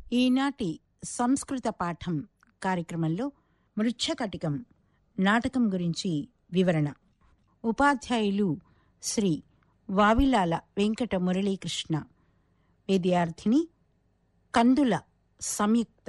ఈనాటి సంస్కృత పాఠం కార్యక్రమంలో మృచ్ఛకటికం నాటకం గురించి వివరణ ఉపాధ్యాయులు శ్రీ వావిలాల వెంకట మురళీకృష్ణ విద్యార్థిని కందుల సంయుక్త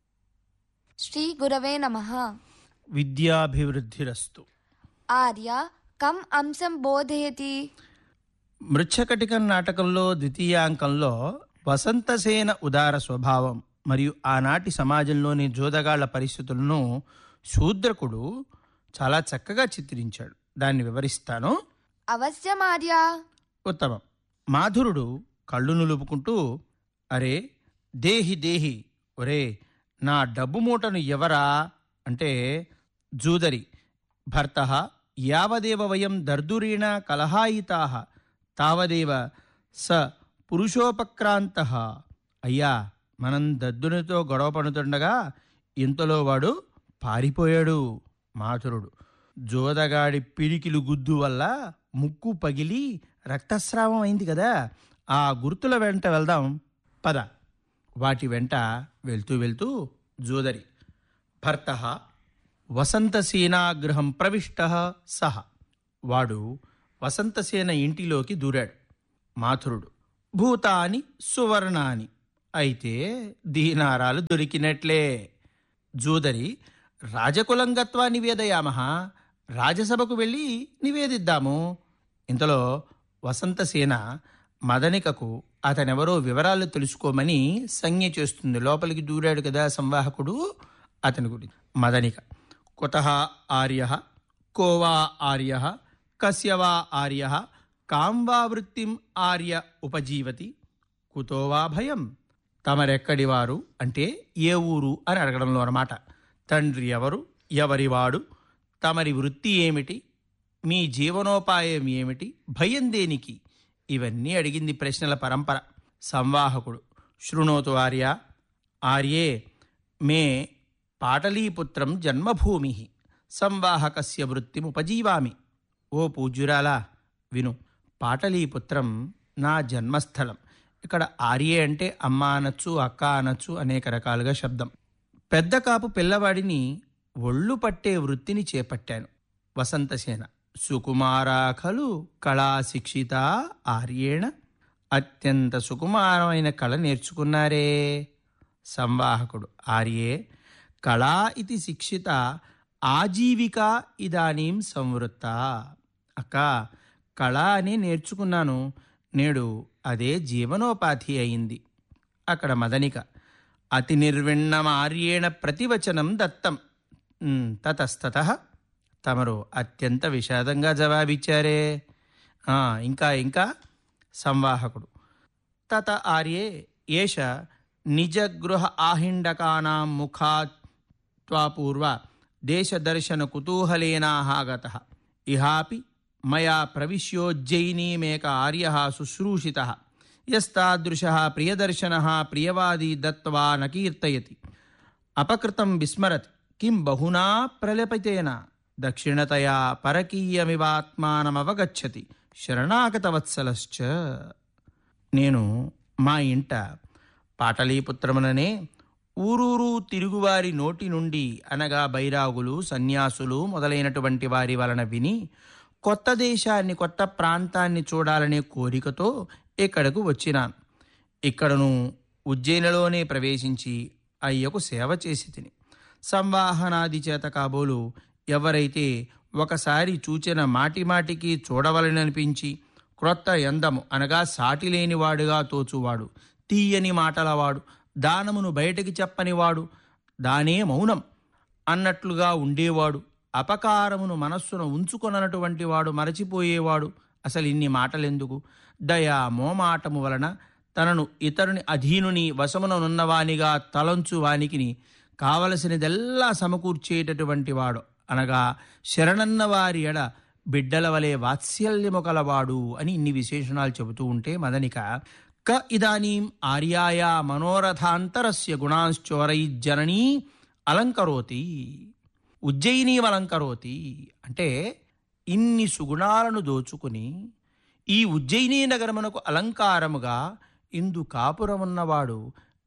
శ్రీ గురవే నమ విద్యాభివృద్ధిరస్తు ఆర్య కం అంశం బోధయతి మృచ్ఛకటికం నాటకంలో ద్వితీయాంకంలో వసంతసేన ఉదార స్వభావం మరియు ఆనాటి సమాజంలోని జోదగాళ్ల పరిస్థితులను శూద్రకుడు చాలా చక్కగా చిత్రించాడు దాన్ని వివరిస్తాను అవశ్యం ఆర్య ఉత్తమం మాధురుడు కళ్ళు నులుపుకుంటూ అరే దేహి దేహి ఒరే నా డబ్బు మూటను ఎవరా అంటే జూదరి భర్త యావదేవ వయం దర్దురీణ కలహాయితా తావదేవ స పురుషోపక్రాంత అయ్యా మనం దద్దునితో గొడవ పడుతుండగా ఇంతలో వాడు పారిపోయాడు మాధురుడు జోదగాడి పిడికిలు గుద్దు వల్ల ముక్కు పగిలి రక్తస్రావం అయింది కదా ఆ గుర్తుల వెంట వెళ్దాం పద వాటి వెంట వెళ్తూ వెళ్తూ జోదరి భర్త వసంతసేనాగృహం ప్రవిష్ట సహ వాడు వసంతసేన ఇంటిలోకి దూరాడు మాథురుడు భూతాని సువర్ణాని అయితే దీనారాలు దొరికినట్లే జూదరి రాజకులంగత్వా నివేదయామహ రాజసభకు వెళ్ళి నివేదిద్దాము ఇంతలో వసంతసేన మదనికకు అతనెవరో వివరాలు తెలుసుకోమని సంజ్ఞ చేస్తుంది లోపలికి దూరాడు కదా సంవాహకుడు అతని గురించి మదనిక కుత ఆర్య కోవా ఆర్య కస్యవా ఆర్య కాంవా వృత్తిం ఆర్య ఉపజీవతి కుతోవా భయం తమరెక్కడివారు అంటే ఏ ఊరు అని అడగడంలో అన్నమాట తండ్రి ఎవరు ఎవరివాడు తమరి వృత్తి ఏమిటి మీ జీవనోపాయం ఏమిటి భయం దేనికి ఇవన్నీ అడిగింది ప్రశ్నల పరంపర సంవాహకుడు శృణోతు ఆర్య ఆర్యే మే పాటలీపుత్రం జన్మభూమి సంవాహకస్య వృత్తిముపజీవామి ఓ పూజ్యురాలా విను పాటలీపుత్రం నా జన్మస్థలం ఇక్కడ ఆర్యే అంటే అమ్మ అనొచ్చు అక్క అనొచ్చు అనేక రకాలుగా శబ్దం పెద్ద కాపు పిల్లవాడిని ఒళ్ళు పట్టే వృత్తిని చేపట్టాను వసంతసేన సుకుమారా ఖలు కళా శిక్షిత ఆర్యేణ అత్యంత సుకుమారమైన కళ నేర్చుకున్నారే సంవాహకుడు ఆర్యే కళా ఇది శిక్షిత ఆజీవిక ఇదానీం సంవృత్త అక్క కళ అని నేర్చుకున్నాను నేడు అదే జీవనోపాధి అయింది అక్కడ మదనిక అతి నిర్విణ్ణమార్యేణ ప్రతివచనం దత్తం ఉమ్, తతస్తత తమరు అత్యంత విషాదంగా జవాబిచ్చారే ఆ, ఇంకా ఇంకా సంవాహకుడు తత ఆర్యే ఏష నిజగృహ ఆహిండకానాం ముఖాత్ త్వాపూర్వ దేశదర్శన కుతూహలేనాహాగత ఇహాపి మయా ప్రవిశ్యోజ్జయినీమేక ఆర్య శుశ్రూషిత యస్తాదృశ ప్రియదర్శన ప్రియవాదీ దత్వా న కీర్తయతి అపకృతం విస్మరతి కిం బహునా ప్రలపితేన దక్షిణతయా పరకీయమివాత్మానమవగచ్చతి శరణాగతవత్సలశ్చ నేను మా ఇంట పాటలీపుత్రముననే ఊరూరు తిరుగువారి నోటి నుండి అనగా బైరాగులు సన్యాసులు మొదలైనటువంటి వారి వలన విని కొత్త దేశాన్ని కొత్త ప్రాంతాన్ని చూడాలనే కోరికతో ఇక్కడకు వచ్చినాను ఇక్కడను ఉజ్జయినిలోనే ప్రవేశించి అయ్యకు సేవ చేసి తిని సంవాహనాది చేత కాబోలు ఎవరైతే ఒకసారి చూచిన మాటిమాటికి చూడవలననిపించి క్రొత్త ఎందము అనగా సాటిలేనివాడుగా తోచువాడు తీయని మాటలవాడు దానమును బయటికి చెప్పనివాడు దానే మౌనం అన్నట్లుగా ఉండేవాడు అపకారమును మనస్సును ఉంచుకొననటువంటి వాడు మరచిపోయేవాడు అసలు ఇన్ని మాటలెందుకు దయా మోమాటము వలన తనను ఇతరుని అధీనుని వశముననున్నవానిగా తలంచు వానికిని కావలసినదెల్లా సమకూర్చేటటువంటి వాడు అనగా శరణన్న వారి ఎడ బిడ్డల వలె వాత్సల్యము కలవాడు అని ఇన్ని విశేషణాలు చెబుతూ ఉంటే మదనిక క ఇదానీం ఆర్యాయ మనోరథాంతరస్య గుణాశ్చోరైజ్జననీ అలంకరోతి ఉజ్జయినీం అలంకరోతి అంటే ఇన్ని సుగుణాలను దోచుకుని ఈ ఉజ్జయినీ నగరమునకు అలంకారముగా ఇందు కాపురమున్నవాడు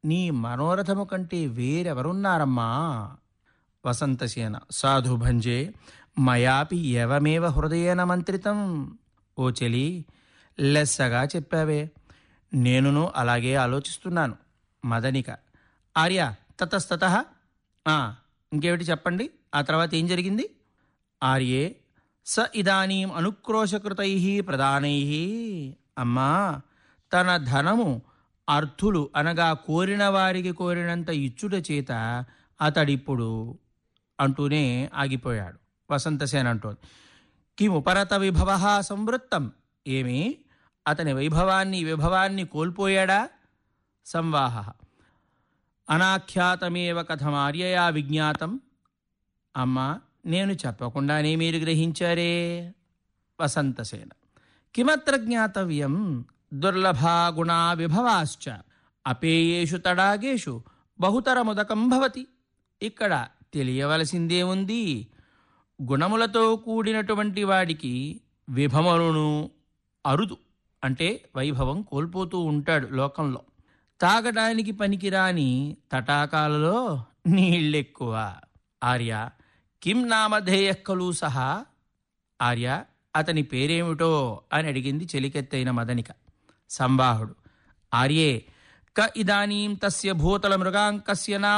నీ మనోరథము కంటే వేరెవరున్నారమ్మా వసంతసేన సాధు భంజే మయాపి ఎవమేవ హృదయేన మంత్రితం ఓ చెలి లెస్సగా చెప్పావే నేనును అలాగే ఆలోచిస్తున్నాను మదనిక ఆర్య తతస్తత ఇంకేమిటి చెప్పండి ఆ తర్వాత ఏం జరిగింది ఆర్యే స ఇదానీం అనుక్రోశకృతై ప్రదానై అమ్మా తన ధనము అర్థులు అనగా కోరిన వారికి కోరినంత ఇచ్చుట చేత అతడిప్పుడు అంటూనే ఆగిపోయాడు వసంతసేన అంటోంది కిముపరత విభవ సంవృత్తం ఏమి అతని వైభవాన్ని విభవాన్ని కోల్పోయాడా సంవాహ అనాఖ్యాతమేవ కథమార్యయా విజ్ఞాతం అమ్మా నేను చెప్పకుండానే మీరు గ్రహించారే వసంతసేన కిమత్ర జ్ఞాతవ్యం దుర్లభా గుణా విభవాశ్చ అపేయేషు తడాగేషు బహుతరముదకం భవతి ఇక్కడ తెలియవలసిందేముంది గుణములతో కూడినటువంటి వాడికి విభవములను అరుదు అంటే వైభవం కోల్పోతూ ఉంటాడు లోకంలో తాగడానికి పనికిరాని తటాకాలలో నీళ్ళెక్కువ ఆర్య కిం నామధేయ ఖలు సహా ఆర్య అతని పేరేమిటో అని అడిగింది చెలికెత్తైన మదనిక సంబాహుడు ఆర్యే క ఇదానీం తస్య భూతల మృగాంకస్య నామ